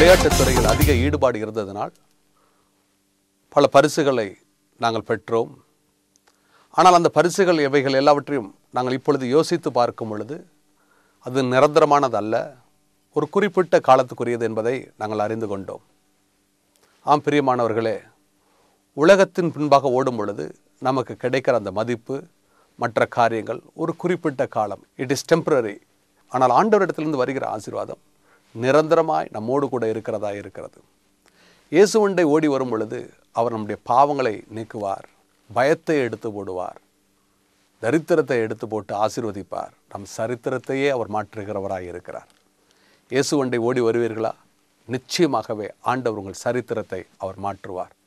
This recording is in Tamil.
விளையாட்டுத் துறையில் அதிக ஈடுபாடு இருந்ததனால் பல பரிசுகளை நாங்கள் பெற்றோம் ஆனால் அந்த பரிசுகள் எவைகள் எல்லாவற்றையும் நாங்கள் இப்பொழுது யோசித்து பார்க்கும் பொழுது அது நிரந்தரமானதல்ல ஒரு குறிப்பிட்ட காலத்துக்குரியது என்பதை நாங்கள் அறிந்து கொண்டோம் ஆம் பிரியமானவர்களே உலகத்தின் பின்பாக ஓடும் பொழுது நமக்கு கிடைக்கிற அந்த மதிப்பு மற்ற காரியங்கள் ஒரு குறிப்பிட்ட காலம் இட் இஸ் டெம்பரரி ஆனால் ஆண்டவரிடத்திலிருந்து வருகிற ஆசீர்வாதம் நிரந்தரமாய் நம்மோடு கூட இருக்கிறதா இருக்கிறது இயேசுவண்டை ஓடி வரும் பொழுது அவர் நம்முடைய பாவங்களை நீக்குவார் பயத்தை எடுத்து போடுவார் தரித்திரத்தை எடுத்து போட்டு ஆசீர்வதிப்பார் நம் சரித்திரத்தையே அவர் மாற்றுகிறவராய் இருக்கிறார் இயேசுவண்டை ஓடி வருவீர்களா நிச்சயமாகவே ஆண்டவர் உங்கள் சரித்திரத்தை அவர் மாற்றுவார்